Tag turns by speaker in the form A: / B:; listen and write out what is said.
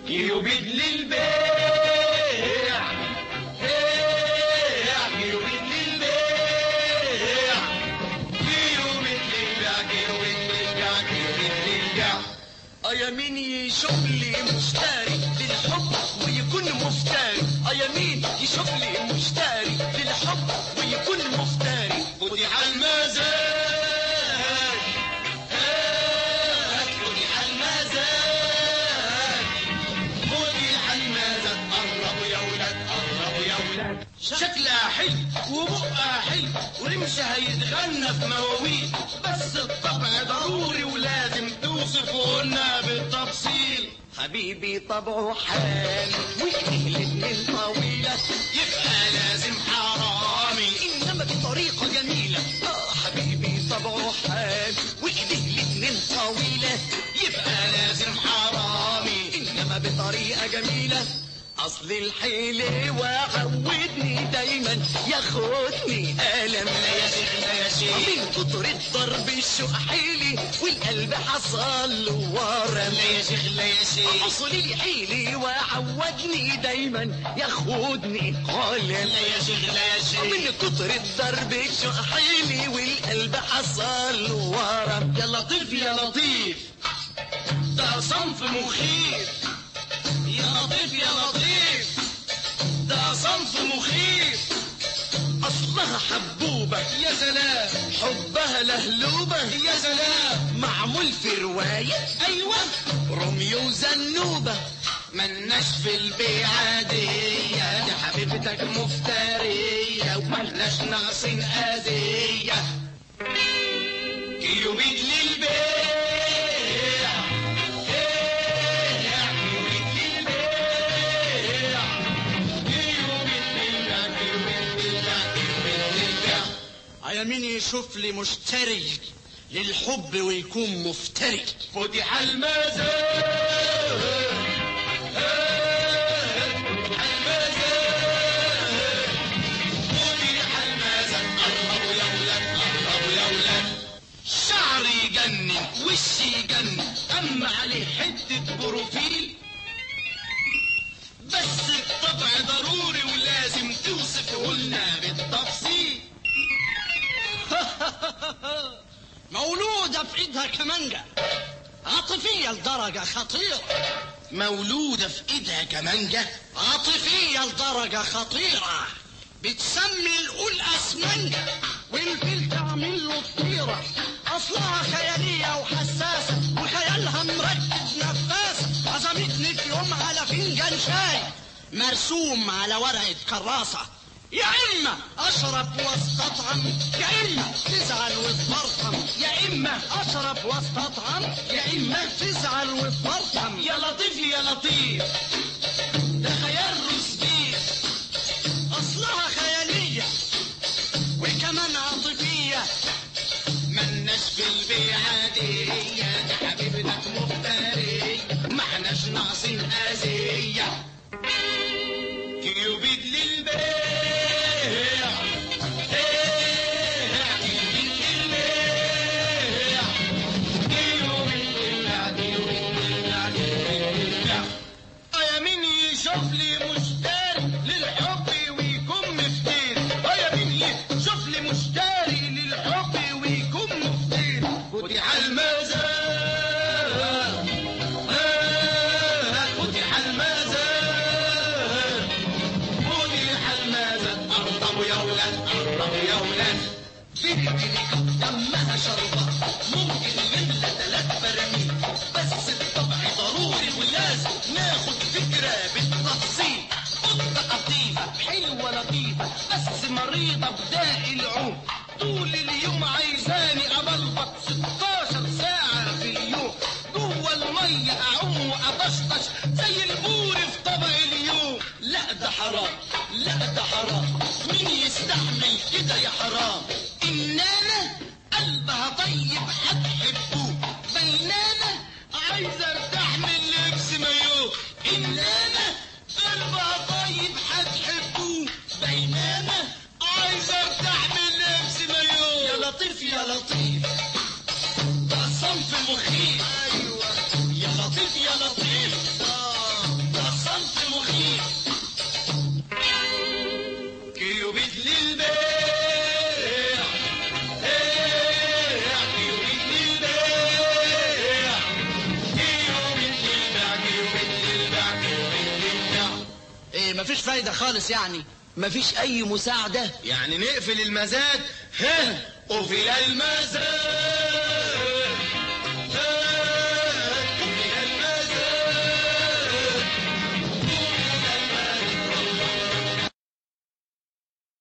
A: كيوبيد للبيع هيع كيوبيد للبيع كيوبيد للبيع كيوبيد للبيع كيوبيد للبيع
B: اه يا مين يشوف لي مشتري للحب ويكون مفتري اه يا مين يشوف لي مشتري للحب ويكون مفتري
A: فتح المزاد هات فتح المزاد فتح المزاد قربوا يا ولاد قربوا يا ولاد شكلها حلو وبقها حلو ورمشها هيتغنى في مواويل بس الطبع ضروري ولازم توصفه لنا بالتفصيل
B: حبيبي طبعه حال وايديه الاتنين طويلة
A: يبقى لازم حرامي
B: انما بطريقة جميلة اه حبيبي طبعه حال وايديه الاتنين طويلة
A: يبقى لازم حرامي
B: انما بطريقة جميلة اصل الحيلة وعودني دايما ياخدني الم
A: لا يا شيخ لا يا شيخ
B: من كتر الضرب الشوق حيلي والقلب حصل له ورم
A: لا يا شيخ لا يا شيخ
B: اصل الحيلي وعودني دايما ياخدني قلم
A: لا يا شيخ لا يا شيخ
B: من كتر الضرب الشوق حيلي والقلب حصل له ورم
A: يا لطيف يا لطيف ده صنف مخيف يا لطيف يا لطيف ده صنف مخيف
B: اصلها حبوبة
A: يا سلام
B: حبها لهلوبة
A: يا سلام
B: معمول في رواية
A: ايوه
B: روميو وزنوبة
A: ملناش في البيع عادية يا حبيبتك مفترية وملناش ناقصين أذية كيوبيد للبيع إيه، كيوبيد للبيع كيوبيد للبيع كيوبيد للبيع كيوبيد للبيع
B: يا مين يشوف لي مشتري للحب ويكون مفتري
A: فتح المزاد فتح المزاد فتح المزاد قربوا يا ولاد قربوا يا ولاد شعري يجنن وشي يجنن اما عليه حته بروفيل بس الطبع ضروري ولازم توصفه لنا بالتفصيل
B: مولودة في ايدها كمانجا عاطفية لدرجة خطيرة
A: مولودة في ايدها كمانجة
B: عاطفية لدرجة خطيرة بتسمي القول اسمنجة والفيل تعمل له طيرة اصلها خيالية وحساسة وخيالها مركب نفاسة عزمتني في يوم على فنجان شاي مرسوم على ورقة كراسة يا اما اشرب واستطعم يا اما تزعل وتفرطم يا اما اشرب واستطعم يا اما تزعل وتفرطم
A: يا لطيف يا لطيف ده خيال رشدي
B: اصلها خيالية وكمان عاطفية
A: ملناش في البيع عادية ده حبيبتك مفتري ما احناش ناقصين أذية كيوبيد للبيع إيه، كيوبيد للبيع كيوبيد للبيع كيوبيد للبيع كيوبيد للبيع يا مين يشوف لي مشتري للحب ويكون مفتري يا مين يشوف لي مشتري للحب ويكون مفتري فتح المزاد آه، فتح المزاد فتح المزاد قربوا يا ولاد قربوا يا ولاد دمها شربة ممكن نملى تلات براميل بس الطبع ضروري ولازم ناخد فكرة بالتفصيل قطة قطيفة حلوة لطيفة بس مريضة بداء العوم طول اليوم عايزاني أبلبط 16 ساعة في اليوم جوه المية أعوم وأطشطش زي البور في طبق اليوم لا ده حرام لا ده حرام مين يستحمل كده يا حرام إنما قلبها طيب هتحبوه بينما عايزة ارتاح من لبس مايو إنما قلبها طيب هتحبوه بينما عايزة ارتاح من لبس مايو يا لطيف يا لطيف ده صنف مخيف ايوه يا لطيف يا لطيف آه.
B: ايه مفيش فايدة خالص يعني
C: مفيش اي مساعدة
A: يعني نقفل المزاد ها قفل المزاد